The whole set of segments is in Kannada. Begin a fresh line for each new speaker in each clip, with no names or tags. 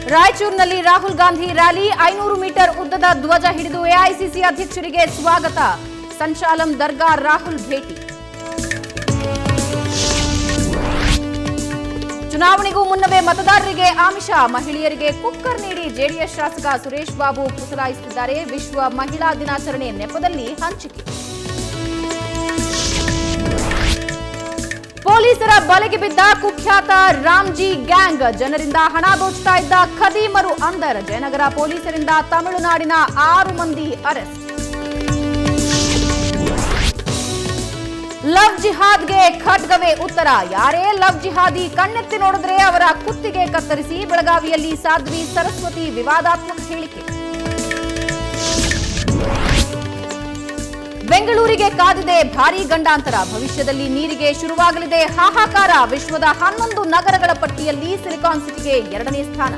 ರಾಯಚೂರಿನಲ್ಲಿ ರಾಹುಲ್ ಗಾಂಧಿ ರ್ಯಾಲಿ ಐನೂರು ಮೀಟರ್ ಉದ್ದದ ಧ್ವಜ ಹಿಡಿದು ಎಐಸಿಸಿ ಅಧ್ಯಕ್ಷರಿಗೆ ಸ್ವಾಗತ ಸಂಚಾಲಂ ದರ್ಗಾ ರಾಹುಲ್ ಭೇಟಿ ಚುನಾವಣೆಗೂ ಮುನ್ನವೇ ಮತದಾರರಿಗೆ ಆಮಿಷ ಮಹಿಳೆಯರಿಗೆ ಕುಕ್ಕರ್ ನೀಡಿ ಜೆಡಿಎಸ್ ಶಾಸಕ ಸುರೇಶ್ ಬಾಬು ಪುಸಲಾಯಿಸುತ್ತಿದ್ದಾರೆ ವಿಶ್ವ ಮಹಿಳಾ ದಿನಾಚರಣೆ ನೆಪದಲ್ಲಿ ಹಂಚಿಕೆ ಪೊಲೀಸರ ಬಲೆಗೆ ಬಿದ್ದ ಕುಖ್ಯಾತ ರಾಮ್ಜಿ ಗ್ಯಾಂಗ್ ಜನರಿಂದ ಹಣ ದೋಚ್ತಾ ಇದ್ದ ಖದೀಮರು ಅಂದರ್ ಜಯನಗರ ಪೊಲೀಸರಿಂದ ತಮಿಳುನಾಡಿನ ಆರು ಮಂದಿ ಅರೆಸ್ಟ್ ಲವ್ ಜಿಹಾದ್ಗೆ ಖಡ್ಗವೇ ಉತ್ತರ ಯಾರೇ ಲವ್ ಜಿಹಾದಿ ಕಣ್ಣೆತ್ತಿ ನೋಡಿದ್ರೆ ಅವರ ಕುತ್ತಿಗೆ ಕತ್ತರಿಸಿ ಬೆಳಗಾವಿಯಲ್ಲಿ ಸಾಧ್ವಿ ಸರಸ್ವತಿ ವಿವಾದಾತ್ಮಕ ಹೇಳಿಕೆ ಬೆಂಗಳೂರಿಗೆ ಕಾದಿದೆ ಭಾರೀ ಗಂಡಾಂತರ ಭವಿಷ್ಯದಲ್ಲಿ ನೀರಿಗೆ ಶುರುವಾಗಲಿದೆ ಹಾಹಾಕಾರ ವಿಶ್ವದ ಹನ್ನೊಂದು ನಗರಗಳ ಪಟ್ಟಿಯಲ್ಲಿ ಸಿಲಿಕಾನ್ ಸಿಟಿಗೆ ಎರಡನೇ ಸ್ಥಾನ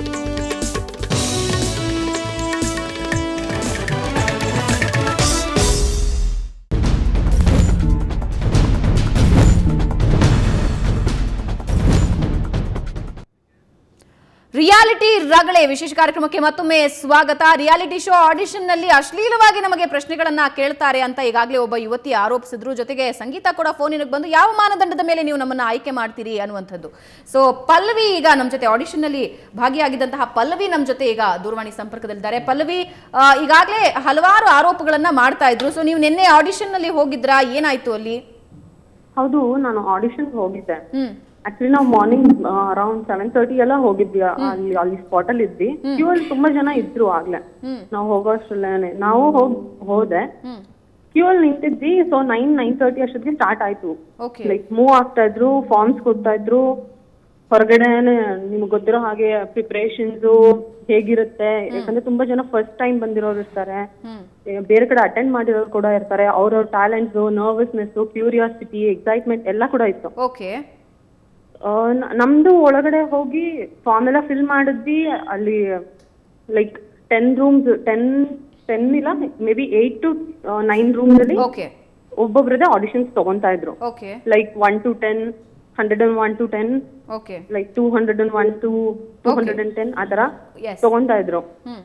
ರಿಯಾಲಿಟಿ ರಗಳೆ ವಿಶೇಷ ಕಾರ್ಯಕ್ರಮಕ್ಕೆ ಮತ್ತೊಮ್ಮೆ ಸ್ವಾಗತ ರಿಯಾಲಿಟಿ ಶೋ ಆಡಿಷನ್ ನಲ್ಲಿ ಅಶ್ಲೀಲವಾಗಿ ನಮಗೆ ಪ್ರಶ್ನೆಗಳನ್ನ ಕೇಳ್ತಾರೆ ಅಂತ ಈಗಾಗಲೇ ಒಬ್ಬ ಯುವತಿ ಆರೋಪಿಸಿದ್ರು ಜೊತೆಗೆ ಸಂಗೀತ ಕೂಡ ಫೋನಿಗೆ ಬಂದು ಯಾವ ಮಾನದಂಡದ ಮೇಲೆ ನೀವು ನಮ್ಮನ್ನ ಆಯ್ಕೆ ಮಾಡ್ತೀರಿ ಅನ್ನುವಂಥದ್ದು ಸೊ ಪಲ್ಲವಿ ಈಗ ನಮ್ಮ ಜೊತೆ ಆಡಿಷನ್ ನಲ್ಲಿ ಭಾಗಿಯಾಗಿದ್ದಂತಹ ಪಲ್ಲವಿ ನಮ್ಮ ಜೊತೆ ಈಗ ದೂರವಾಣಿ ಸಂಪರ್ಕದಲ್ಲಿದ್ದಾರೆ ಪಲ್ಲವಿ ಆ, ಈಗಾಗಲೇ ಹಲವಾರು ಆರೋಪಗಳನ್ನ ಮಾಡ್ತಾ ಇದ್ರು ಸೊ ನೀವು ನಿನ್ನೆ ಆಡಿಷನ್ ನಲ್ಲಿ ಹೋಗಿದ್ರಾ ಏನಾಯ್ತು ಅಲ್ಲಿ
ಹೌದು ನಾನು ಆಡಿಷನ್ ಹೋಗಿದ್ದೆ
ಹ್ಮ್
ಆಕ್ಚುಲಿ ನಾವು ಮಾರ್ನಿಂಗ್ ಅರೌಂಡ್ ಸೆವೆನ್ ತರ್ಟಿ ಎಲ್ಲ ಹೋಗಿದ್ವಿ ಅಲ್ಲಿ ಅಲ್ಲಿ ಸ್ಪಾಟ್ ಅಲ್ಲಿ ಇದ್ವಿ ಕ್ಯೂ ಅಲ್ಲಿ ತುಂಬಾ ಜನ ಇದ್ರು ಆಗ್ಲೇ
ಹ್ಮ್
ನಾವು ಹೋಗೋ ಅಷ್ಟ್ರಲ್ಲೇನೆ ನಾವು ಹೋಗ್ ಹೋದೆ
ಹ್ಮ್
ಕ್ಯೂ ಅಲ್ಲಿ ನಿಂತಿದ್ವಿ ಸೊ ನೈನ್ ನೈನ್ ತರ್ಟಿ ಅಷ್ಟೊತ್ತಿಗೆ ಸ್ಟಾರ್ಟ್ ಆಯ್ತು
ಓಕೆ
ಲೈಕ್ ಮೂವ್ ಆಗ್ತಾ ಇದ್ರು ಫಾರ್ಮ್ಸ್ ಕೊಡ್ತಾ ಇದ್ರು ಹೊರಗಡೆನೆ ನಿಮ್ಗೆ ಗೊತ್ತಿರೋ ಹಾಗೆ ಪ್ರಿಪರೇಷನ್ಸ್ ಹೇಗಿರುತ್ತೆ ಯಾಕಂದ್ರೆ ತುಂಬಾ ಜನ ಫಸ್ಟ್ ಟೈಮ್ ಬಂದಿರೋರು ಇರ್ತಾರೆ
ಹ್ಮ್
ಏ, ಬೇರೆ ಕಡೆ ಅಟೆಂಡ್ ಮಾಡಿರೋರು ಕೂಡ ಇರ್ತಾರೆ ಅವ್ರವ್ರ ಟ್ಯಾಲೆಂಟ್ಸ್ ನರ್ವಸ್ನೆಸ್ ಕ್ಯೂರಿಯಾಸಿಟಿ ಎಕ್ಸೈಟ್ಮೆಂಟ್ ಎಲ್ಲ ಕೂಡ ಇತ್ತು
ಓಕೆ
ಆ, ನ- ನಮ್ದು ಒಳಗಡೆ ಹೋಗಿ ಫಾರ್ಮ್ ಎಲ್ಲ ಫಿಲ್ ಮಾಡಿದ್ವಿ ಅಲ್ಲಿ like ten rooms ten ten ಇಲ್ಲ maybe eight to nine rooms ಅಲ್ಲಿ
ಓಕೆ
ಒಬ್ಬೊಬ್ರದೇ ಆಡಿಷನ್ಸ್ ತಗೊಂತಾ ಇದ್ರು
okay
like one two ten hundred and one two ten
okay
like two hundred and one two two hundred and ten ಆ ತರ
ಎಸ್
ತಗೊಂತಾ ಇದ್ರು
ಹ್ಮ್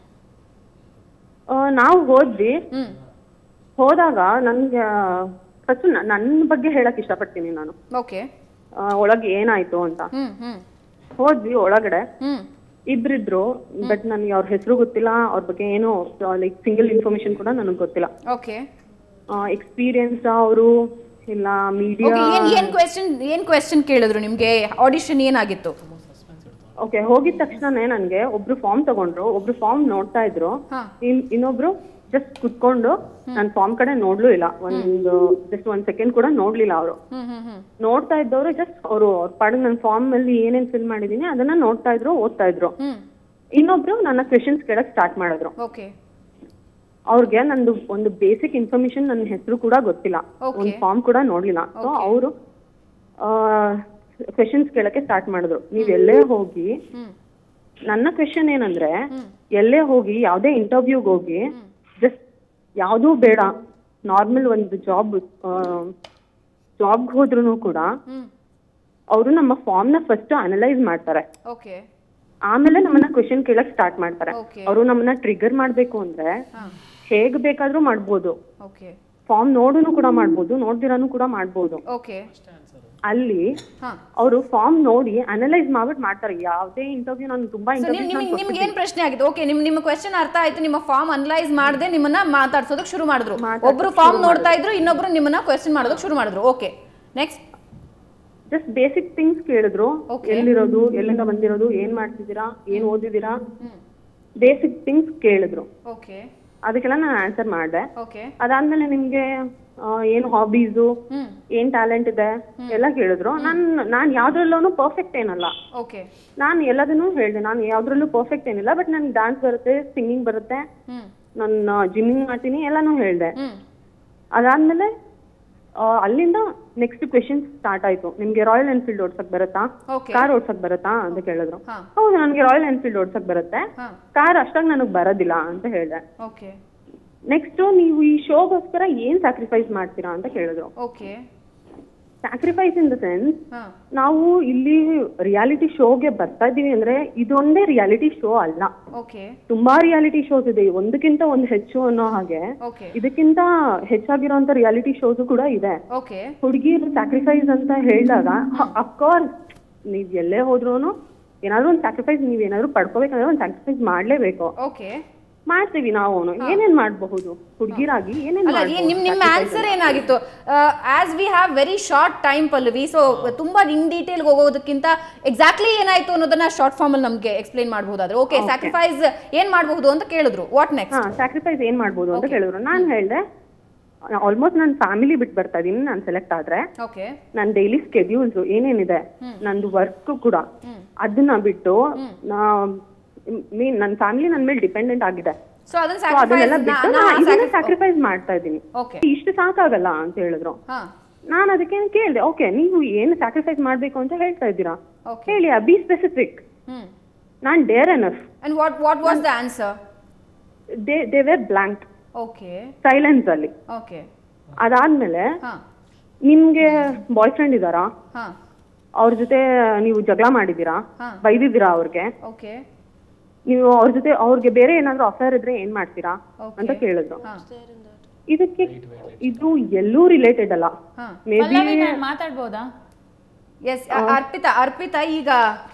ಆ, ನಾವು ಹೋದ್ವಿ
ಹ್ಮ್
ಹೋದಾಗ ನನ್ಗೆ ಫಸ್ಟ್ ನನ್ನ ಬಗ್ಗೆ ಹೇಳಕ್ ಇಷ್ಟಪಡ್ತೀನಿ ನಾನು
ಓಕೆ
ಆ, ಒಳಗೆ ಏನಾಯ್ತು ಅಂತ
ಹ್ಮ್ ಹ್ಮ್
ಹೋದ್ವಿ ಒಳಗಡೆ
ಹ್ಮ್
ಇಬ್ರಿದ್ರು ಬಟ್ ನನಗೆ ಅವ್ರ ಹೆಸರು ಗೊತ್ತಿಲ್ಲ ಅವ್ರ ಬಗ್ಗೆ ಏನು ಲೈಕ್ ಸಿಂಗಲ್ ಇನ್ಫಾರ್ಮೇಶನ್ ಕೂಡ ನನಗೆ ಗೊತ್ತಿಲ್ಲ
ಓಕೆ
ಎಕ್ಸ್ಪೀರಿಯನ್ಸ್ ಅವರು ಇಲ್ಲ ಮೀಡಿಯಾ
ಓಕೆ ಏನ್ ಏನ್ ಕ್ವೆಶ್ಚನ್ ಏನ್ ಕ್ವೆಶ್ಚನ್ ಕೇಳಿದ್ರು ನಿಮ್ಗೆ ಆಡಿಷನ್ ಏನಾಗಿತ್ತು
ಓಕೆ ಹೋಗಿದ ತಕ್ಷಣನೇ ನನಗೆ ಒಬ್ರು ಫಾರ್ಮ್ ತಗೊಂಡ್ರು ಒಬ್ರು ಫಾರ್ಮ್ ನೋಡ್ತಾ ಇದ್ರು
ಹಾ
ಇನ್ ಇನ್ನೊಬ್ರು ಜಸ್ಟ್ ಕುತ್ಕೊಂಡು ನನ್ನ ಫಾರ್ಮ್ ಕಡೆ ನೋಡ್ಲೂ ಇಲ್ಲ ಒಂದು ಜಸ್ಟ್ ಒಂದ್ ಸೆಕೆಂಡ್ ಕೂಡ ನೋಡ್ಲಿಲ್ಲ ಅವರು
ಹ್ಮ್ ಹ್ಮ್ ಹ್ಮ್
ನೋಡ್ತಾ ಇದ್ದವರು ಜಸ್ಟ್ ಅವರು ಅವ್ರ ಪಾಡಿಗೆ ನನ್ನ ಫಾರ್ಮ್ ಅಲ್ಲಿ ಏನೇನ್ ಫಿಲ್ ಮಾಡಿದೀನಿ ಅದನ್ನ ನೋಡ್ತಾ ಇದ್ರು ಓದ್ತಾ ಇದ್ರು
ಹ್ಮ್
ಇನ್ನೊಬ್ರು ನನ್ನ ಕ್ವೆಶನ್ಸ್ ಕೇಳಕ್ ಸ್ಟಾರ್ಟ್ ಮಾಡಿದ್ರು
ಓಕೆ
ಅವ್ರಿಗೆ ನಂದು ಒಂದು ಬೇಸಿಕ್ ಇನ್ಫಾರ್ಮೇಶನ್ ನನ್ನ ಹೆಸರು ಕೂಡ ಗೊತ್ತಿಲ್ಲ
Okay.
ಒಂದು ಫಾರ್ಮ್ ಕೂಡ ನೋಡ್ಲಿಲ್ಲ ಸೊ ಅವರು ಕ್ವೆಶನ್ಸ್ ಕೇಳಕ್ಕೆ ಸ್ಟಾರ್ಟ್ ಮಾಡಿದ್ರು ನೀವ್ ಎಲ್ಲೇ ಹೋಗಿ
ಹ್ಮ್
ನನ್ನ ಕ್ವೆಶನ್ ಏನಂದ್ರೆ
ಹ್ಮ್.
ಎಲ್ಲೇ ಹೋಗಿ ಯಾವ್ದೇ ಇಂಟರ್ವ್ಯೂಗೆ ಹೋಗಿ ಜಸ್ಟ್ ಯಾವ್ದೂ ಬೇಡ ನಾರ್ಮಲ್ ಒಂದು ಜಾಬ್ ಜಾಬ್ಗೆ ಹೋದ್ರು ಕೂಡ
ಹ್ಮ್
ಅವರು ನಮ್ಮ ಫಾರ್ಮ್ ನ ಫಸ್ಟ್ ಅನಲೈಸ್ ಮಾಡ್ತಾರೆ
ಓಕೆ
ಆಮೇಲೆ ನಮ್ಮನ್ನ ಕ್ವೆಶನ್ ಕೇಳಕ್ ಸ್ಟಾರ್ಟ್ ಮಾಡ್ತಾರೆ
Okay.
ಅವರು ನಮ್ಮನ್ನ ಟ್ರಿಗರ್ ಮಾಡ್ಬೇಕು ಅಂದ್ರೆ
ಹಾ
ಹೇಗ್ ಬೇಕಾದ್ರೂ ಮಾಡ್ಬೋದು
ಓಕೆ
ಫಾರ್ಮ್ ನೋಡುನು ಕೂಡ ಮಾಡ್ಬೋದು ನೋಡ್ದಿರಾನು ಕೂಡ ಮಾಡ್ಬೋದು
ಓಕೆ
ಅಲ್ಲಿ
ಹಾ
ಅವರು ಫಾರ್ಮ್ ನೋಡಿ ಅನಲೈಸ್ ಮಾಡ್ಬಿಟ್ಟು ಮಾಡ್ತಾರೆ ಯಾವ್ದೇ ಇಂಟರ್ವ್ಯೂ ನಾನು ತುಂಬಾ
ಸೊ ನಿಮ್ ನಿಮ್
ಇಂಟರ್ವ್ಯೂ
ನಿಮ್ಗೆ ಏನ್ ಪ್ರಶ್ನೆ ಆಗಿತ್ತು ಓಕೆ ನಿಮ್ ನಿಮ್ಮ ಕ್ವೆಶ್ಚನ್ ಅರ್ಥ ಆಯ್ತು ನಿಮ್ಮ ಫಾರ್ಮ್ ಅನಲೈಸ್ ಮಾಡದೆ ನಿಮ್ಮನ್ನ ಮಾತಾಡ್ಸೋದಕ್ಕೆ ಶುರು ಮಾಡಿದ್ರು ಒಬ್ರು ಫಾರ್ಮ್ ನೋಡ್ತಾ ಇದ್ರು ಇನ್ನೊಬ್ರು ನಿಮ್ಮನ್ನ ಕ್ವೆಶ್ಚನ್ ಮಾಡೋದಕ್ಕೆ ಶುರು ಮಾಡಿದ್ರು okay next
just basic things ಕೇಳಿದ್ರು
Okay.
ಎಲ್ಲಿರೋದು ಎಲ್ಲಿಂದ ಬಂದಿರೋದು ಏನ್ ಮಾಡ್ತಿದ್ದೀರಾ ಏನ್ ಓದಿದ್ದೀರಾ
ಹ್ಮ್
ಬೇಸಿಕ್ ಥಿಂಗ್ಸ್ ಕೇಳಿದ್ರು
ಓಕೆ
ಅದಕ್ಕೆಲ್ಲ ನಾನು ಆನ್ಸರ್ ಮಾಡಿದೆ
ಓಕೆ
ಅದಾದ್ಮೇಲೆ ನಿಮ್ಗೆ ಆ, ಏನ್ ಹಾಬೀಸು
ಹ್ಮ್
ಏನ್ ಟ್ಯಾಲೆಂಟ್ ಇದೆ ಎಲ್ಲ ಕೇಳಿದ್ರು ನಾನ್ ನಾನ್ ಯಾವ್ದ್ರಲ್ಲೂ ಪರ್ಫೆಕ್ಟ್ ಏನಲ್ಲ
ಓಕೆ
ನಾನು ಎಲ್ಲದನ್ನೂ ಹೇಳಿದೆ ನಾನು ಯಾವ್ದ್ರಲ್ಲೂ ಪರ್ಫೆಕ್ಟ್ ಏನಿಲ್ಲ ಬಟ್ ನನ್ಗೆ ಡಾನ್ಸ್ ಬರುತ್ತೆ ಸಿಂಗಿಂಗ್ ಬರುತ್ತೆ
ಹ್ಮ್
ನನ್ನ ಜಿಮ್ಮಿಂಗ್ ಮಾಡ್ತೀನಿ ಎಲ್ಲಾನು ಹೇಳಿದೆ
ಹ್ಮ್
ಅದಾದ್ಮೇಲೆ ಆ, ಅಲ್ಲಿಂದ ನೆಕ್ಸ್ಟ್ ಕ್ವೆಶನ್ ಸ್ಟಾರ್ಟ್ ಆಯ್ತು ನಿಮ್ಗೆ ರಾಯಲ್ ಎನ್ಫೀಲ್ಡ್ ಓಡ್ಸಕ್ ಬರುತ್ತಾ
ಓಕೆ
ಕಾರ್ ಓಡ್ಸಕ್ ಬರುತ್ತಾ ಅಂತ ಕೇಳಿದ್ರು
ಹಾ
ಹೌದು ನನಗೆ ರಾಯಲ್ ಎನ್ಫೀಲ್ಡ್ ಓಡ್ಸಕ್ ಬರುತ್ತೆ
ಹಾ
ಕಾರ್ ಅಷ್ಟಾಗಿ ನನಗೆ ಬರೋದಿಲ್ಲ ಅಂತ ಹೇಳಿದೆ
ಓಕೆ
ನೆಕ್ಸ್ಟ್ ನೀವು ಈ ಶೋಗೋಸ್ಕರ ಏನ್ ಸ್ಯಾಕ್ರಿಫೈಸ್ ಮಾಡ್ತೀರಾ ಅಂತ ಕೇಳಿದ್ರು
okay
sacrifice in the sense
ಹಾ
ನಾವು ಇಲ್ಲಿ ರಿಯಾಲಿಟಿ ಶೋಗೆ ಬರ್ತಾ ಇದೀವಿ ಅಂದ್ರೆ ಇದೊಂದೇ ರಿಯಾಲಿಟಿ ಶೋ ಅಲ್ಲ
ಓಕೆ
ತುಂಬಾ ರಿಯಾಲಿಟಿ ಶೋಸ್ ಇದೆ ಒಂದಕ್ಕಿಂತ ಒಂದು ಹೆಚ್ಚು ಅನ್ನೋ ಹಾಗೆ
ಓಕೆ
ಇದಕ್ಕಿಂತ ಹೆಚ್ಚಾಗಿರೋಂತ ರಿಯಾಲಿಟಿ ಶೋಸು ಕೂಡ ಇದೆ
ಓಕೆ
ಹುಡುಗಿರು ಸ್ಯಾಕ್ರಿಫೈಸ್ ಅಂತ ಹೇಳಿದಾಗ ಅಫ್ಕೋರ್ಸ್ ನೀವ್ ಎಲ್ಲೇ ಹೋದ್ರೂನು ಏನಾದ್ರು ಒಂದು ಸ್ಯಾಕ್ರಿಫೈಸ್ ನೀವ್ ಏನಾದ್ರು ಪಡ್ಕೋಬೇಕಂದ್ರೆ ಒಂದು ಸ್ಯಾಕ್ರಿಫೈಸ್ ಮಾಡ್ಲೇಬೇಕು
ಓಕೆ
ಮಾಡ್ತೀವಿ ನಾವು ಏನೇನ್ ಮಾಡಬಹುದು ಹುಡುಗಿರಾಗಿ ಏನೇನ್
ಅಲ್ಲ ಏನ್ ನಿಮ್ ನಿಮ್ಮ ಆನ್ಸರ್ ಏನಾಗಿತ್ತು as we have very short time Pallavi so ತುಂಬಾ ಇನ್ ಡೀಟೇಲ್ ಹೋಗೋದಕ್ಕಿಂತ ಎಕ್ಸಾಕ್ಟ್ಲಿ ಏನಾಯ್ತು ಅನ್ನೋದನ್ನ ಶಾರ್ಟ್ ಫಾರ್ಮ್ ಅಲ್ಲಿ ನಮ್ಗೆ ಎಕ್ಸ್ಪ್ಲೈನ್ ಮಾಡಬಹುದಾದ್ರೆ ಓಕೆ ಸ್ಯಾಕ್ರಿಫೈಸ್ ಏನ್ ಮಾಡಬಹುದು ಅಂತ ಕೇಳಿದ್ರು ವಾಟ್ ನೆಕ್ಸ್ಟ್
ಹಾ ಸ್ಯಾಕ್ರಿಫೈಸ್ ಏನ್ ಮಾಡ್ಬೋದು ಅಂತ ಕೇಳಿದ್ರು ನಾನ್ ಹೇಳ್ದೆ ಆಲ್ಮೋಸ್ಟ್ ನಾನು ಫ್ಯಾಮಿಲಿ ಬಿಟ್ಟು ಬರ್ತಾ ಇದೀನಿ ನಾನು ಸೆಲೆಕ್ಟ್ ಆದ್ರೆ
ಓಕೆ
ನನ್ನ ಡೈಲಿ ಸ್ಕೆಡ್ಯೂಲ್ಸ್ ಏನೇನಿದೆ ನಂದು ವರ್ಕ್ ಕೂಡ ಅದನ್ನ ಬಿಟ್ಟು ನಾ ಮೀನ್ ನನ್ನ ಫ್ಯಾಮಿಲಿ ನನ್ನ ಮೇಲೆ ಡಿಪೆಂಡೆಂಟ್ ಆಗಿದೆ
ಸೊ ಅದನ್ನ
So ಅದನ್ನೆಲ್ಲ ಬಿಟ್ಟು ನಾ ಇದನ್ನ
ಸ್ಯಾಕ್ರಿಫೈಸ್
ಸ್ಯಾಕ್ರಿಫೈಸ್ ಮಾಡ್ತಾ ಇದ್ದೀನಿ
ಓಕೆ
ಇಷ್ಟು ಸಾಕಾಗಲ್ಲ ಅಂತ ಹೇಳಿದ್ರು
ಹಾ
ನಾನು ಅದಕ್ಕೆ ಕೇಳಿದೆ ಓಕೆ ನೀವು ಏನು ಸ್ಯಾಕ್ರಿಫೈಸ್ ಮಾಡ್ಬೇಕು ಅಂತ ಹೇಳ್ತಾ ಇದ್ದೀರಾ
ಓಕೆ
ಹೇಳಿ ಬಿ ಸ್ಪೆಸಿಫಿಕ್
ಹ್ಮ್
ನಾನ್ dare enough
and what what was the answer
they they were blank
okay
silence ಅಲ್ಲಿ
ಓಕೆ
ಅದಾದ್ಮೇಲೆ
ಹಾ
ನಿಮ್ಗೆ ಬಾಯ್ ಫ್ರೆಂಡ್ ಇದಾರಾ
ಹಾ
ಅವ್ರ ಜೊತೆ ನೀವು ಜಗಳ ಮಾಡಿದೀರಾ
ಹಾ.
ಬೈದಿದ್ದೀರಾ ಅವ್ರಿಗೆ
ಓಕೆ
ನೀವು ಅವ್ರ ಜೊತೆ ಅವ್ರಿಗೆ ಬೇರೆ ಏನಾದ್ರು ಅಫೇರ್ ಇದ್ರೆ ಏನ್ ಮಾಡ್ತೀರಾ
Okay.
ಅಂತ ಕೇಳಿದ್ರು
ಹಾ
ಇದಕ್ಕೆ ಇದು ಎಲ್ಲೂ ರಿಲೇಟೆಡ್ ಅಲ್ಲ
ಹಾ
ಮೇ ಬಿ
ಪಲ್ಲವಿ ನಾನು ಮಾತಾಡ್ಬೋದಾ
ಎಸ್ ಅರ್ಪಿತಾ ಅರ್ಪಿತಾ ಈಗ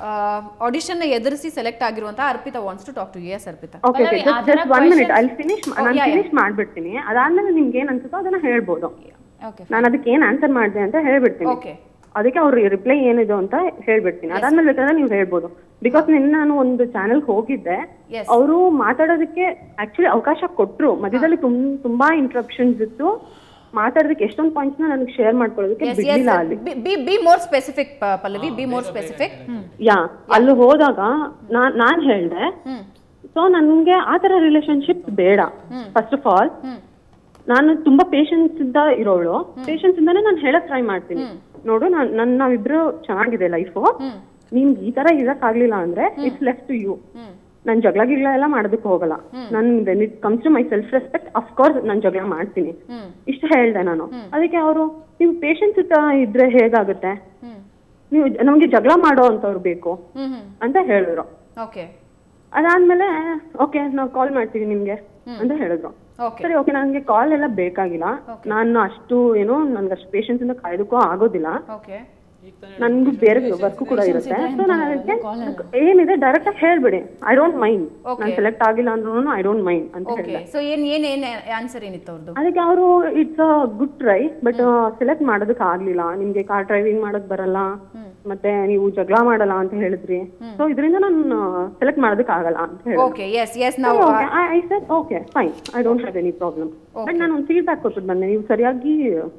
ಆಡಿಷನ್ ಎದುರಿಸಿ ಸೆಲೆಕ್ಟ್ ಆಗಿರುವಂತ Arpita wants to talk to yes Arpita
okay okay
Pallavi, ಆ
ಜಸ್ಟ್
ಥರ
ಜಸ್ಟ್ ಒನ್ ಮಿನಿಟ್
questions-
ಅಲ್ಲಿ ಫಿನಿಶ್ ನಾನು
yeah, yeah.
ಫಿನಿಶ್ ಮಾಡ್ಬಿಡ್ತೀನಿ ಅದಾದ್ಮೇಲೆ ನಿಮ್ಗೆ ಏನ್ ಅನ್ಸುತ್ತೋ ಅದನ್ನ ಹೇಳ್ಬೋದು
ಓಕೆ
ನಾನು ಅದಕ್ಕೆ ಏನ್ ಆನ್ಸರ್ ಮಾಡಿದೆ ಅಂತ ಹೇಳ್ಬಿಡ್ತೀನಿ
ಓಕೆ
ಅದಕ್ಕೆ ಅವ್ರ ರಿಪ್ಲೈ ಏನಿದೆ ಅಂತ ಹೇಳ್ಬಿಡ್ತೀನಿ ಅದಾದ್ಮೇಲೆ ಬೇಕಾದ್ರೆ ನೀವು ಹೇಳ್ಬೋದು ಬಿಕಾಸ್ ನಿನ್ನ ನಾನು ಒಂದು ಚಾನೆಲ್ ಹೋಗಿದ್ದೆ
Yes.
ಅವರು ಮಾತಾಡೋದಕ್ಕೆ ಆಕ್ಚುಲಿ ಅವಕಾಶ ಕೊಟ್ರು ಮಧ್ಯದಲ್ಲಿ ತುಂ ತುಂಬಾ ಇಂಟ್ರಪ್ಷನ್ಸ್ ಇತ್ತು ಮಾತಾಡೋದಕ್ಕೆ ಎಷ್ಟೊಂದು ಪಾಯಿಂಟ್ಸ್ ನ ನನಗೆ ಶೇರ್ ಮಾಡ್ಕೊಳ್ಳೋದಕ್ಕೆ
ಎಸ್
ಬಿಡ್ಲಿಲ್ಲ ಅಲ್ಲಿ
yes be be more specific Pallavi be more specific
yeah ಅಲ್ಲಿ ಹೋದಾಗ ನಾನ್ ನಾನ್ ಹೇಳ್ದೆ
ಹ್ಮ್
ಸೊ ನನ್ಗೆ ಆ ತರ ರಿಲೇಶನ್ಶಿಪ್ ಬೇಡ ಫಸ್ಟ್ ಆಫ್ ಆಲ್
ಹ್ಮ್
ನಾನು ತುಂಬಾ ಪೇಷನ್ಸ್ ಇಂದ ಇರೋಳು ಪೇಷನ್ಸ್ ಇಂದಾನೆ ನಾನು ಹೇಳಕ್ ಟ್ರೈ ಮಾಡ್ತೀನಿ ನೋಡು ನಾನ್ ನನ್ ನಾವಿಬ್ರು ಚೆನ್ನಾಗಿದೆ ಲೈಫು
ಹ್ಮ್
ನಿಮ್ಗೆ ಈ ತರ ಇರಕ್ ಆಗ್ಲಿಲ್ಲ ಅಂದ್ರೆ it's left to you
hmm
ನಾನ್ ಜಗಳ ಗಿಗಳ ಎಲ್ಲ ಮಾಡೋದಕ್ಕೆ ಹೋಗಲ್ಲ ನನ್ when it comes to my self respect of course ನಾನ್ ಜಗಳ ಮಾಡ್ತೀನಿ
ಹ್ಮ್
ಇಷ್ಟು ಹೇಳ್ದೆ ನಾನು ಅದಕ್ಕೆ ಅವರು ನೀವು ಪೇಷನ್ಸ್ ಇದ್ರೆ ಹೇಗಾಗುತ್ತೆ
ಹ್ಮ್
ನೀವು ನಮ್ಗೆ ಜಗಳ ಮಾಡೋ ಅಂತವ್ರು ಬೇಕು
ಹ್ಮ್ ಹ್ಮ್
ಅಂತ ಹೇಳಿದ್ರು
ಓಕೆ
ಅದಾದ್ಮೇಲೆ ಓಕೆ ನಾವು ಕಾಲ್ ಮಾಡ್ತೀವಿ ನಿಮ್ಗೆ ಅಂತ ಹೇಳಿದ್ರು
ಓಕೆ
ಸರಿ ಓಕೆ ನನಗೆ ಕಾಲ್ ಎಲ್ಲ ಬೇಕಾಗಿಲ್ಲ ನಾನು ಅಷ್ಟು ಏನು ನನ್ಗೆ ಅಷ್ಟು ಪೇಷನ್ಸ್ ಇಂದ ಕಾಯ್ದಕ್ಕೂ ಆಗೋದಿಲ್ಲ
ಓಕೆ
ನನ್ಗೂ ಬೇರೆ ವರ್ಕ್ ಕೂಡ ಇರುತ್ತೆ ಸೊ ನಾನು ಅದಕ್ಕೆ ಏನಿದೆ ಡೈರೆಕ್ಟ್ ಆಗಿ ಹೇಳ್ಬಿಡಿ ಐ ಡೋಂಟ್ ಮೈಂಡ್ ನಾನು ಸೆಲೆಕ್ಟ್ ಆಗಿಲ್ಲ ಅಂದ್ರೂ ಐ ಡೋಂಟ್ ಮೈಂಡ್ ಅಂತ
ಓಕೆ
ಹೇಳಿದೆ
ಸೊ ಏನ್ ಏನ್ ಏನ್ ಆನ್ಸರ್ ಏನಿತ್ತು ಅವ್ರದ್ದು
ಅದಕ್ಕೆ ಅವರು it's a good try but select ಮಾಡೋದಕ್ಕೆ ಆಗ್ಲಿಲ್ಲ ನಿಮ್ಗೆ ಕಾರ್ ಡ್ರೈವಿಂಗ್ ಮಾಡೋಕ್ ಬರಲ್ಲ ಮತ್ತೆ ನೀವು ಜಗಳ ಮಾಡಲ್ಲ ಅಂತ ಹೇಳಿದ್ರಿ ಸೊ ಇದರಿಂದ ನಾನು ಸೆಲೆಕ್ಟ್ ಮಾಡೋದಕ್ಕೆ ಆಗಲ್ಲ ಅಂತ ಹೇಳಿ
ಓಕೆ ಎಸ್ ಎಸ್ ನಾವು
I said okay fine I don't have any problem but ನಾನು ಒಂದು ಫೀಡ್ಬ್ಯಾಕ್ ಕೊಟ್ಬಿಟ್ಟು ಬಂದೆ ನೀವು ಸರಿಯಾಗಿ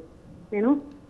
ಏನು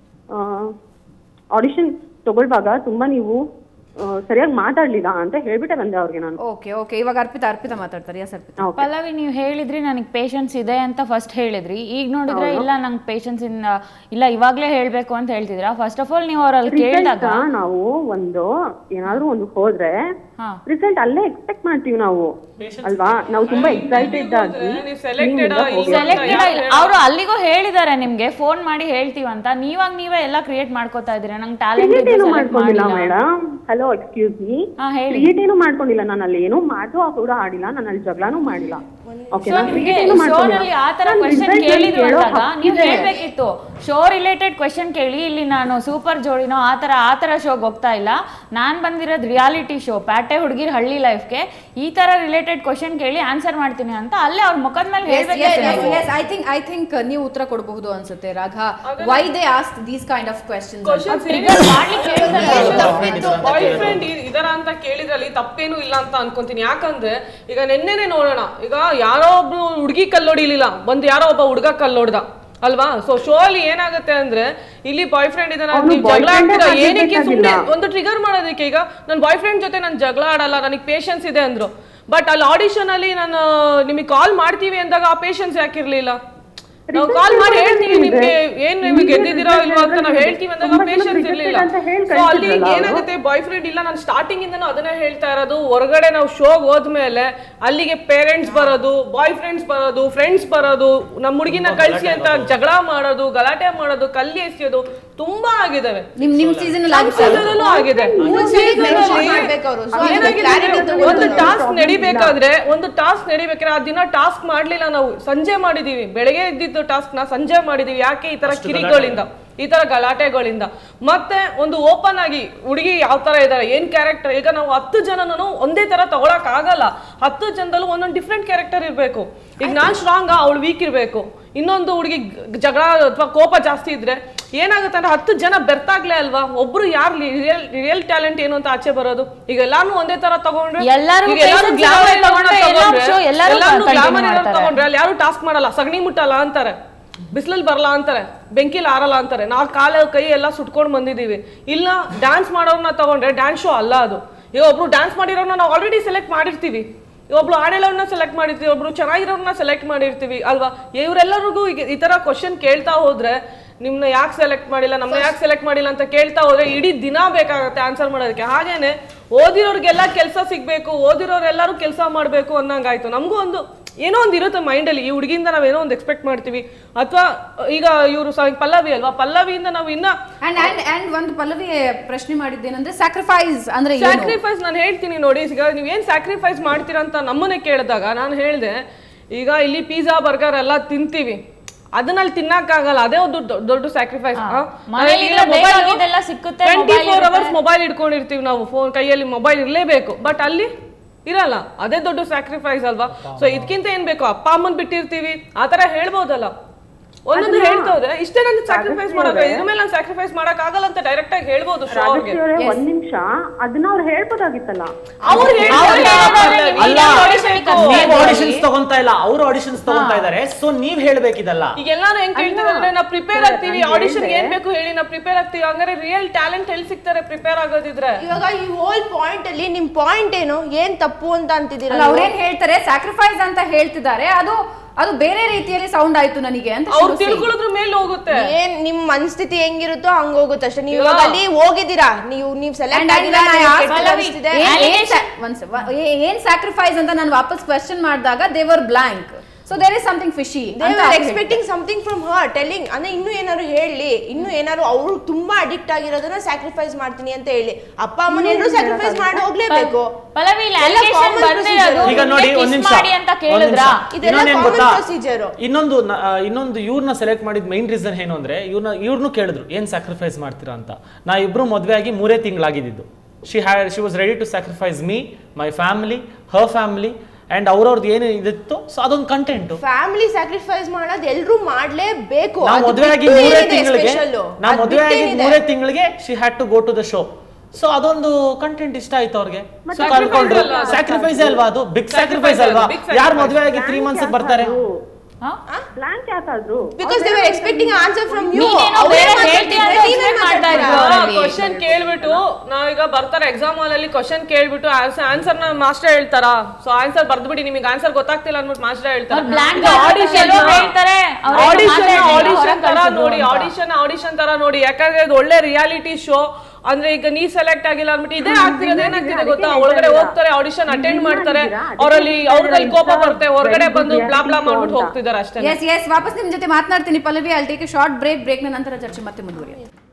ಆಡಿಷನ್ ತಗೊಳ್ವಾಗ ತುಂಬಾ ನೀವು ಆ, ಸರಿಯಾಗಿ ಮಾತಾಡ್ಲಿಲ್ಲ ಅಂತ ಹೇಳ್ಬಿಟ್ಟೆ ಬಂದೆ ಅವ್ರಿಗೆ ನಾನು
ಓಕೆ ಓಕೆ ಇವಾಗ ಅರ್ಪಿತಾ ಅರ್ಪಿತಾ ಮಾತಾಡ್ತಾರೆ ಎಸ್ ಅರ್ಪಿತಾ
ಓಕೆ
ಪಲ್ಲವಿ ನೀವು ಹೇಳಿದ್ರಿ ನನಗೆ ಪೇಷನ್ಸ್ ಇದೆ ಅಂತ ಫಸ್ಟ್ ಹೇಳಿದ್ರಿ ಈಗ ನೋಡಿದ್ರೆ ಇಲ್ಲ ನಂಗೆ ಪೇಷನ್ಸ್ ಇಂದ ಇಲ್ಲ ಇವಾಗ್ಲೇ ಹೇಳ್ಬೇಕು ಅಂತ ಹೇಳ್ತಿದ್ರ ಫಸ್ಟ್ ಆಫ್ ಆಲ್ ನೀವು ಅವ್ರಲ್ಲಿ ಕೇಳಿದಾಗ
ನಾವು ಒಂದು ಏನಾದ್ರೂ ಒಂದು ಹೋದ್ರೆ
ಹಾ
ರಿಸಲ್ಟ್ ಅಲ್ಲೇ ಎಕ್ಸ್ಪೆಕ್ಟ್ ಮಾಡ್ತೀವಿ ನಾವು ಅಲ್ವಾ ನಾವು ತುಂಬಾ ಎಕ್ಸೈಟೆಡ್ ಆಗಿ
ನೀವು ಸೆಲೆಕ್ಟೆಡ್
ಸೆಲೆಕ್ಟೆಡ್ ಅವರು ಅಲ್ಲಿಗೂ ಹೇಳಿದ್ದಾರೆ ನಿಮ್ಗೆ ಫೋನ್ ಮಾಡಿ ಹೇಳ್ತೀವಂತ ನೀವಾಗ ನೀವೇ ಎಲ್ಲ ಕ್ರಿಯೇಟ್ ಮಾಡ್ಕೋತಾ ಇದೀರ ನಂಗೆ ಟ್ಯಾಲೆಂಟ್
ಕ್ರಿಯೇಟ್
ಇದೆ
ಏನು
select
ಮಾಡ್ಕೊಂಡಿಲ್ಲ
ಮಾಡಿಲ್ಲ.
ಮೇಡಮ್ ಹಲೋ ಎಕ್ಸ್ಕ್ಯೂಸ್ ಮೀ
ಹಾ ಹೇಳಿ
ಕ್ರಿಯೇಟ್ ಏನು ಮಾಡ್ಕೊಂಡಿಲ್ಲ ನಾನು ಅಲ್ಲಿ ಏನೋ ಮಾತು ಕೂಡ ಆಡಿಲ್ಲ ನಾನು ಅಲ್ಲಿ ಜಗಳನೂ ಮಾಡಿಲ್ಲ ಓಕೆ
ಸೊ ನಿಮ್ಗೆ ಶೋನಲ್ಲಿ ಆ ತರ ಕ್ವೆಶನ್ ಕೇಳಿದ್ರು ಅಂದಾಗ ನೀವು ಹೇಳ್ಬೇಕಿತ್ತು ಶೋ ರಿಲೇಟೆಡ್ ಕ್ವೆಶನ್ ಕೇಳಿ ಇಲ್ಲಿ ನಾನು ಸೂಪರ್ ಜೋಡಿನೋ ಆ ತರ ಆ ತರ ಶೋಗೆ ಹೋಗ್ತಾ ಇಲ್ಲ ನಾನ್ ಬಂದಿರೋದು ರಿಯಾಲಿಟಿ ಶೋ ಪ್ಯಾಟೆ ಹುಡುಗಿರ್ ಹಳ್ಳಿ ಲೈಫ್ಗೆ ಈ ತರ ರಿಲೇಟೆಡ್ ಕ್ವೆಶನ್ ಕೇಳಿ ಆನ್ಸರ್ ಮಾಡ್ತೀನಿ ಅಂತ ಅಲ್ಲೇ ಅವ್ರ ಮುಖದ ಮೇಲೆ ಹೇಳ್ಬೇಕಿತ್ತು
yes I think I think ನೀವು ಉತ್ತರ ಕೊಡಬಹುದು ಅನ್ಸುತ್ತೆ ರಾಘ why they asked these kind of questions
trigger ಮಾಡ್ಲಿಕ್ಕೆ ಹೇಳ್ತಾರೆ
ಬಾಯ್ ಫ್ರೆಂಡ್ ಇದರ ಅಂತ ಕೇಳಿದ್ರಲ್ಲಿ ತಪ್ಪೇನು ಇಲ್ಲ ಅಂತ ಅನ್ಕೊಂತೀನಿ ಯಾಕಂದ್ರೆ ಈಗ ನೆನ್ನೆನೆ ನೋಡೋಣ ಈಗ ಯಾರೋ ಒಬ್ರು ಹುಡುಗಿ ಕಲ್ಲೊಡಿಲಿಲ್ಲ ಬಂದು ಯಾರೋ ಒಬ್ಬ ಹುಡುಗ ಕಲ್ಲೊಡ್ದ ಅಲ್ವಾ ಸೊ ಶೋ ಅಲ್ಲಿ ಏನಾಗುತ್ತೆ ಅಂದ್ರೆ ಇಲ್ಲಿ ಬಾಯ್ ಫ್ರೆಂಡ್ ಇದನ್ನ
ಅವ್ನು
ನೀವು ಜಗಳ
boyfriend
ಆಡ್ತೀರಾ
ಆಗ್ಬೇಕಾಗಿಲ್ಲ.
ಏನಕ್ಕೆ ಸುಮ್ಮನೆ ಒಂದು ಟ್ರಿಗರ್ ಮಾಡೋದಕ್ಕೆ ಈಗ ನನ್ನ ಬಾಯ್ ಫ್ರೆಂಡ್ ಜೊತೆ ನಾನು ಜಗಳ ಆಡಲ್ಲ ನನಗೆ ಪೇಷನ್ಸ್ ಇದೆ ಅಂದ್ರು ಬಟ್ ಅಲ್ಲಿ ಆಡಿಷನ್ ಅಲ್ಲಿ ನಾನು ನಿಮಗೆ ಕಾಲ್ ಮಾಡ್ತೀವಿ ಅಂದಾಗ ಆ ಪೇಷನ್ಸ್ ಯಾಕಿರ್ಲಿಲ್ಲ ನಾವು
Result
ಕಾಲ್ ಮಾಡಿ
report
ಹೇಳ್ತೀವಿ
ಏನಿದೆ?
ನಿಮ್ಗೆ ಏನ್ ನೀವು ಗೆದ್ದಿದ್ದೀರಾ
result
ಇಲ್ವಾ ಅಂತ ನಾವು
report
ಹೇಳ್ತೀವಿ ಅಂದಾಗ
ತುಂಬಾ ಜನ
ಪೇಷನ್ಸ್
rejected
ಇರ್ಲಿಲ್ಲ
ಅಂತ ಹೇಳಿ
ಸೊ ಅಲ್ಲಿ
ಕಳ್ಸಿದ್ರಲ್ಲ ಅವ್ರು.
ಏನಾಗುತ್ತೆ ಬಾಯ್ ಫ್ರೆಂಡ್ ಇಲ್ಲ ನಾನು ಸ್ಟಾರ್ಟಿಂಗ್ ಇಂದನೂ ಅದನ್ನೇ ಹೇಳ್ತಾ ಇರೋದು ಹೊರಗಡೆ ನಾವು ಶೋಗ್ ಹೋದ್ಮೇಲೆ ಅಲ್ಲಿಗೆ ಪೇರೆಂಟ್ಸ್ ಬರೋದು ಬಾಯ್ ಫ್ರೆಂಡ್ಸ್ ಬರೋದು ಫ್ರೆಂಡ್ಸ್ ಬರೋದು ನಮ್ಮ ಹುಡುಗಿನ ಕಳ್ಸಿ ಅಂತ ಜಗಳ ಮಾಡೋದು ಗಲಾಟೆ ಮಾಡೋದು ಕಲ್ಲಿ ಎಸೆಯೋದು ತುಂಬಾ ಆಗಿದಾವೆ
ನಿಮ್ ನಿಮ್ ಸೀಸನ್ ಅಲ್ಲಿ ಆಗುತ್ತೆ
Season ಅಲ್ಲೂ ಆಗಿದೆ
mention
Season
ಮಾಡ್ಬೇಕು ಅವ್ರು. So
ಅಲ್ಲಿ
ಅದಕ್ಕೆ
ಏನಾಗಿದೆ
clarity
ಅಂದ್ರೆ
ತಗೊಳ್ತಾರೆ.
ಒಂದು ಟಾಸ್ಕ್ ನಡಿಬೇಕಾದ್ರೆ ಒಂದು ಟಾಸ್ಕ್ ನಡಿಬೇಕಾದ್ರೆ ಆ ದಿನ ಟಾಸ್ಕ್ ಮಾಡ್ಲಿಲ್ಲ ನಾವು ಸಂಜೆ ಮಾಡಿದೀವಿ ಬೆಳಗ್ಗೆ ಇದ್ದಿದ್ದು ಟಾಸ್ಕ್ ನ ಸಂಜೆ ಮಾಡಿದೀವಿ ಯಾಕೆ ಈ ತರ ಕಿರಿಗಳಿಂದ ಈ ತರ ಗಲಾಟೆಗಳಿಂದ ಮತ್ತೆ ಒಂದು ಓಪನ್ ಆಗಿ ಹುಡುಗಿ ಯಾವ ತರ ಇದಾರೆ ಏನ್ ಕ್ಯಾರೆಕ್ಟರ್ ಈಗ ನಾವು ಹತ್ತು ಜನನೂ ಒಂದೇ ತರ ತಗೊಳಕ್ ಆಗಲ್ಲ ಹತ್ತು ಜನದಲ್ಲೂ ಒಂದೊಂದು ಡಿಫ್ರೆಂಟ್ ಕ್ಯಾರೆಕ್ಟರ್ ಇರ್ಬೇಕು ಈಗ ನಾನ್ ಸ್ಟ್ರಾಂಗ್ ಅವಳು ವೀಕ್ ಇರ್ಬೇಕು ಇನ್ನೊಂದು ಹುಡುಗಿ ಜಗಳ ಅಥವಾ ಕೋಪ ಜಾಸ್ತಿ ಇದ್ರೆ ಏನಾಗುತ್ತೆ ಅಂದ್ರೆ ಹತ್ತು ಜನ ಬೆರ್ತಾಗ್ಲೇ ಅಲ್ವಾ ಒಬ್ರು ಯಾರು ರಿಯಲ್ ರಿಯಲ್ ಟ್ಯಾಲೆಂಟ್ ಏನು ಅಂತ ಆಚೆ ಬರೋದು ಈಗ ಎಲ್ಲಾನು ಒಂದೇ ತರ ತಗೊಂಡ್ರೆ
ಎಲ್ಲರೂ
ಈಗ ಎಲ್ಲಾರು
patience
glamour
ಇರೋರೇ
ಇರೋರ್ನ
ತಗೊಂಡ್ರೆ ಎಲ್ಲ
ತಗೊಂಡ್ರೆ,
show ಎಲ್ಲರೂ
ಎಲ್ಲಾನು
continue
glamour ಇರೋರ್ನ
ಮಾಡ್ತಾರೆ.
ತಗೊಂಡ್ರೆ ಅಲ್ಲಿ ಯಾರು ಟಾಸ್ಕ್ ಮಾಡಲ್ಲ ಸಗಣಿ ಮುಟ್ಟಲ್ಲ ಅಂತಾರೆ ಬಿಸಿಲಲ್ಲಿ ಬರಲ್ಲ ಅಂತಾರೆ ಬೆಂಕಿಲಿ ಆರಲ್ಲ ಅಂತಾರೆ ನಾವು ಕಾಲ ಕೈ ಎಲ್ಲ ಸುಟ್ಕೊಂಡು ಬಂದಿದೀವಿ ಇಲ್ಲ ಡ್ಯಾನ್ಸ್ ಮಾಡೋರ್ನ ತಗೊಂಡ್ರೆ ಡ್ಯಾನ್ಸ್ ಶೋ ಅಲ್ಲ ಅದು ಈಗ ಒಬ್ರು ಡ್ಯಾನ್ಸ್ ಮಾಡಿರೋರ್ನ ನಾವು ಆಲ್ರೆಡಿ ಸೆಲೆಕ್ಟ್ ಮಾಡಿರ್ತೀವಿ ಈಗ ಒಬ್ರು ಆಡೇಳವ್ರನ್ನ ಸೆಲೆಕ್ಟ್ ಮಾಡಿರ್ತೀವಿ ಒಬ್ರು ಚೆನ್ನಾಗಿರೋರ್ನ ಸೆಲೆಕ್ಟ್ ಮಾಡಿರ್ತೀವಿ ಅಲ್ವಾ ಇವರೆಲ್ಲರಿಗೂ ಈಗ ಈ ತರ ಕ್ವಶನ್ ಕೇಳ್ತಾ ಹೋದ್ರೆ ನಿಮ್ನ ಯಾಕೆ ಸೆಲೆಕ್ಟ್ ಮಾಡಿಲ್ಲ ನಮ್ಮನ್ನ ಯಾಕೆ ಸೆಲೆಕ್ಟ್ ಮಾಡಿಲ್ಲ ಅಂತ ಕೇಳ್ತಾ ಹೋದ್ರೆ ಇಡೀ ದಿನ ಬೇಕಾಗುತ್ತೆ ಆನ್ಸರ್ ಮಾಡೋದಕ್ಕೆ ಹಾಗೇನೆ ಓದಿರೋರ್ಗೆಲ್ಲ ಕೆಲಸ ಸಿಗ್ಬೇಕು ಓದಿರೋರೆಲ್ಲರೂ ಕೆಲಸ ಮಾಡ್ಬೇಕು ಅನ್ನಂಗಾಯ್ತು ನಮಗೂ ಒಂದು ಏನೋ ಒಂದು ಇರುತ್ತೆ ಮೈಂಡಲ್ಲಿ ಈ ಹುಡುಗಿಯಿಂದ ನಾವು ಏನೋ ಒಂದು ಎಕ್ಸ್ಪೆಕ್ಟ್ ಮಾಡ್ತೀವಿ ಅಥವಾ ಈಗ ಇವರು ಪಲ್ಲವಿ ಅಲ್ವಾ ಪಲ್ಲವಿಯಿಂದ ನಾವು ಇನ್ನ
ಅಂಡ್ ಅಂಡ್ ಅಂಡ್ ಒಂದು ಪಲ್ಲವಿ ಪ್ರಶ್ನೆ ಮಾಡಿದ್ದೇನಂದ್ರೆ ಸ್ಯಾಕ್ರಿಫೈಸ್ ಅಂದ್ರೆ ಏನು
ಸ್ಯಾಕ್ರಿಫೈಸ್ ನಾನು ಹೇಳ್ತೀನಿ ನೋಡಿ ಈಗ ನೀವು ಏನ್ ಸ್ಯಾಕ್ರಿಫೈಸ್ ಮಾಡ್ತೀರಾ ಅಂತ ನಮ್ಮನ್ನೇ ಕೇಳಿದಾಗ ನಾನು ಹೇಳಿದೆ ಈಗ ಇಲ್ಲಿ ಪಿಜ್ಜಾ ಬರ್ಗರ್ ಎಲ್ಲ ತಿಂತೀವಿ ಅದನ್ನಲ್ಲಿ ತಿನ್ನಕ್ಕಾಗಲ್ಲ ಅದೇ ಒಂದು ದೊಡ್ಡ ದೊಡ್ಡ ಸ್ಯಾಕ್ರಿಫೈಸ್
ಮನೇಲಿದ್ರೆ ಬೇಕಾಗಿದ್ದೆಲ್ಲ ಸಿಕ್ಕುತ್ತೆ,
ಟ್ವೆಂಟಿ
mobile
ಫೋರ್
ಇರುತ್ತೆ.
ಅವರ್ಸ್ ಮೊಬೈಲ್ ಇಟ್ಕೊಂಡಿರ್ತೀವಿ ನಾವು ಫೋನ್ ಕೈಯಲ್ಲಿ ಮೊಬೈಲ್ ಇರಲೇಬೇಕು ಬಟ್ ಅಲ್ಲಿ ಇರಲ್ಲ ಅದೇ ದೊಡ್ಡ ಸ್ಯಾಕ್ರಿಫೈಸ್ ಅಲ್ವಾ ಸೊ ಇದಕ್ಕಿಂತ ಏನ್ ಬೇಕು ಅಪ್ಪ ಅಮ್ಮನ್ ಬಿಟ್ಟಿರ್ತೀವಿ ಆ ತರ ಹೇಳ್ಬೋದಲ್ಲ ಒಂದೊಂದು ಹೇಳ್ತಾ ಹೋದ್ರೆ ಇಷ್ಟೇ ನಾನು ಸ್ಯಾಕ್ರಿಫೈಸ್ ಮಾಡಕ್ ಇದ್ರ ಮೇಲೆ ನಾನು ಸ್ಯಾಕ್ರಿಫೈಸ್ ಮಾಡಕ್ ಆಗಲ್ಲ ಅಂತ ಡೈರೆಕ್ಟ್ ಆಗಿ ಹೇಳ್ಬೋದು ಶೋ ಅವ್ರಿಗೆ
ರಾಜಶ್ರೀ ಅವರೇ ಒಂದ್ ನಿಮಿಷ ಅದನ್ನ ಅವ್ರು ಹೇಳ್ಬೋದಾಗಿತ್ತಲ್ಲ
ಅವ್ರು
ಅಲ್ಲ
audition
ನೀವ್ ಆಡಿಷನ್ಸ್ ತಗೊಂತಾ ಇಲ್ಲ ಅವ್ರು ಆಡಿಷನ್ಸ್ ತಗೊಂತಾ ಇದಾರೆ ಸೊ ನೀವ್ ಹೇಳ್ಬೇಕಿದಲ್ಲ
ಈಗ ಎಲ್ಲಾನು ಹೆಂಗ್ ಕೇಳ್ತಾರೆ ಅಂದ್ರೆ ನಾವು ಪ್ರಿಪೇರ್ ಆಗ್ತೀವಿ ಆಡಿಷನ್ ಏನ್ ಬೇಕು ಹೇಳಿ ನಾವು ಪ್ರಿಪೇರ್ ಆಗ್ತೀವಿ ಹಂಗಾರೆ ರಿಯಲ್ ಟ್ಯಾಲೆಂಟ್ ಎಲ್ಲಿ ಸಿಗ್ತಾರೆ ಪ್ರಿಪೇರ್ ಆಗೋದಿದ್ರೆ
ಇವಾಗ ಈ ಹೋಲ್ ಪಾಯಿಂಟ್ ಅಲ್ಲಿ ನಿಮ್ ಪಾಯಿಂಟ್ ಏನು ಏನ್ ತಪ್ಪು ಅಂತ ಅಂತಿದ್ದೀರಾ
ಅಲ್ಲ ಅವ್ರೇನ್ ಹೇಳ್ತಾರೆ ಸ್ಯಾಕ್ರಿಫೈಸ್ ಅಂತ ಹೇಳ್ತಿದ್ದಾರೆ ಅದು ಅದು ಬೇರೆ ರೀತಿಯಲ್ಲಿ ಸೌಂಡ್ ಆಯ್ತು ನನಗೆ ಅಂತ
ಅವ್ರು
ಶಿವಸಿ.
ತಿಳ್ಕೊಳ್ಳೋದ್ರ ಮೇಲೆ ಹೋಗುತ್ತೆ
ಏನ್ ನಿಮ್ ಮನಸ್ಥಿತಿ ಹೆಂಗಿರುತ್ತೋ ಹಂಗ ಹೋಗುತ್ತೆ ಅಷ್ಟೇ ನೀವು
ಇವಾಗ-
ಇವಾಗ ಅಲ್ಲಿ ಹೋಗಿದ್ದೀರಾ ನೀವು ನೀವು
And
ಸೆಲೆಕ್ಟ್
I-
ಆಗಿಲ್ಲ
I
ನನಗೆ
asked
ಕೆಟ್ಟದ್ದು
ಪಲ್ಲವಿ,
ಅನಿಸ್ತಿದೆ.
ಏನ್- ಏನ್ sa- ಒಂದ್ se- ವ- ಏ- ಏನ್ ಸ್ಯಾಕ್ರಿಫೈಸ್ ಅಂತ ನಾನು ವಾಪಸ್ ಕ್ವೆಶ್ಚನ್ ಮಾಡಿದಾಗ they were blank so there is something fishy
They were expecting something from her, telling ಅಂದ್ರೆ ಇನ್ನೂ ಏನಾದ್ರು ಹೇಳಿ ಇನ್ನೂ ಏನಾದ್ರು ಅವ್ರು ತುಂಬಾ ಅಡಿಕ್ಟ್ ಆಗಿರೋದನ್ನ ಸ್ಯಾಕ್ರಿಫೈಸ್ ಮಾಡ್ತೀನಿ ಅಂತ ಹೇಳಿ ಅಪ್ಪ ಅಮ್ಮನ ಎಲ್ಲರೂ ಸ್ಯಾಕ್ರಿಫೈಸ್ ಮಾಡಿ ಹೋಗ್ಲೇಬೇಕು
ಪಲ್ಲವಿ ಇಲ್ಲಿ
ಎಲ್ಲ
allegation
common
ಬಂದಿರೋದು
procedure.
ಈಗ ನೋಡಿ
ನಿಮ್ಗೆ
ಒಂದ್
kiss
ನಿಮಿಷ
ಮಾಡಿ ಅಂತ ಕೇಳಿದ್ರಾ
ಇದೆಲ್ಲ
ಇನ್ನೊಂದೇನ್
common
ಗೊತ್ತಾ
procedure.
ಇನ್ನೊಂದು ನ- ಆ, ಇನ್ನೊಂದು ಇವ್ರನ್ನ ಸೆಲೆಕ್ಟ್ ಮಾಡಿದ ಮೈನ್ ರೀಸನ್ ಏನು ಅಂದ್ರೆ ಇವ್ರನ್ನ ಇವ್ರನ್ನು ಕೇಳಿದ್ರು ಏನ್ ಸ್ಯಾಕ್ರಿಫೈಸ್ ಮಾಡ್ತೀರಾ ಅಂತ ನಾ ಇಬ್ರು ಮದ್ವೆ ಆಗಿ ಮೂರೇ ತಿಂಗಳಾಗಿದ್ದು she had she was ready to sacrifice me my family her family and ಅವ್ರವ್ರದ್ದು ಏನು ಇದಿತ್ತು ಸೊ ಅದೊಂದು ಕಂಟೆಂಟ್
ಫ್ಯಾಮಿಲಿ ಸ್ಯಾಕ್ರಿಫೈಸ್ ಮಾಡೋದು ಎಲ್ರು ಮಾಡ್ಲೇಬೇಕು
ನಾವು
ಅದು
ಮದುವೆ ಆಗಿ
ಬಿಟ್ಟು
ಮೂರೇ
ಏನಿದೆ
ತಿಂಗಳಿಗೆ
special?
ನಾವು
ಅದ್
ಮದುವೆ ಆಗಿ
ಬಿಟ್ಟೇನಿದೆ?
ಮೂರೇ ತಿಂಗಳಿಗೆ she had to go to the show so ಅದೊಂದು ಕಂಟೆಂಟ್ ಇಷ್ಟ ಆಯ್ತು ಅವ್ರಿಗೆ ಸೊ
sacrifice
ಕರ್ಕೊಂಡ್ರು
ಅಲ್ಲ ಅದು.
ಸ್ಯಾಕ್ರಿಫೈಸ್ ಅಲ್ವಾ ಅದು ಬಿಗ್
Sacrifice
ಸ್ಯಾಕ್ರಿಫೈಸ್ ಅಲ್ವಾ
big
ಯಾರು
sacrifice.
ಮದುವೆ ಆಗಿ ತ್ರೀ ಮಂತ್ಸ್ ಬರ್ತಾರೆ
ಬ್ಲಾಂಕ್ ಯಾಕಾದ್ರು
because they were expecting answer from you
ನೀನೇನೋ ಬೇರೆ ಹೇಳ್ತೀಯ ಅಂತ expect ಮಾಡ್ತಾ ಇದ್ರು. ಅವರಲ್ಲಿ.
ಕ್ವಶನ್ ಕೇಳ್ಬಿಟ್ಟು ನಾವೀಗ ಬರ್ತಾರೆ ಎಕ್ಸಾಮ್ ಅಲ್ಲಿ ಕ್ವಶನ್ ಕೇಳ್ಬಿಟ್ಟು ಆನ್ಸರ್ ನ ಮಾಸ್ಟರ್ ಹೇಳ್ತಾರ ಸೊ ಆನ್ಸರ್ ಬರ್ದ್ಬಿಡಿ ನಿಮಗೆ ಆನ್ಸರ್ ಗೊತ್ತಾಗ್ತಿಲ್ಲ ಅಂದ್ಬಿಟ್ಟು ಮಾಸ್ಟರ್ ಹೇಳ್ತಾರೆ
ಅವ್ರು blank
ಈಗ
ಆಗಿ
audition
ಕೆಲವ್ರು
ನ-
ಹೇಳ್ತಾರೆ, ಅವ್ರೇನೋ
audition ನ
ಮಾತಾಡ್ಲಿಲ್ಲ,
audition ತರ
ಹೊರಗ್
ನೋಡಿ
ಕಳ್ಸಿದ್ರು ಅಂತ.
ಆಡಿಷನ್ ಆಡಿಷನ್ ತರ ನೋಡಿ ಯಾಕಂದ್ರೆ ಇದು ಒಳ್ಳೆ ರಿಯಾಲಿಟಿ ಶೋ ಅಂದ್ರೆ ಈಗ ನೀ ಸೆಲೆಕ್ಟ್ ಆಗಿಲ್ಲ ಅಂದ್ಬಿಟ್ಟು ಇದೇ ಆಗ್ತಿರೋದು ಏನಾಗ್ತಿದೆ ಗೊತ್ತಾ ಒಳಗಡೆ ಹೋಗ್ತಾರೆ ಆಡಿಷನ್ ಅಟೆಂಡ್ ಮಾಡ್ತಾರೆ ಅವರಲ್ಲಿ ಅವ್ರಲ್ಲಿ ಕೋಪ ಬರುತ್ತೆ ಹೊರಗಡೆ ಬಂದು ಬ್ಲಾ ಬ್ಲಾ ಮಾಡ್ಬಿಟ್ಟು ಹೋಗ್ತಿದ್ದಾರೆ ಅಷ್ಟೇ
ಎಸ್ ಎಸ್ ವಾಪಸ್ ನಿಮ್ ಜೊತೆ ಮಾತನಾಡ್ತೀನಿ ಪಲ್ಲವಿ ಅಲ್ಲಿ ಟೇಕ್ ಶಾರ್ಟ್ ಬ್ರೇಕ್ ಬ್ರೇಕ್ ನಂತರ ಚರ್ಚೆ ಮತ್ತೆ ಮುಂದುವರಿಯುತ್ತೆ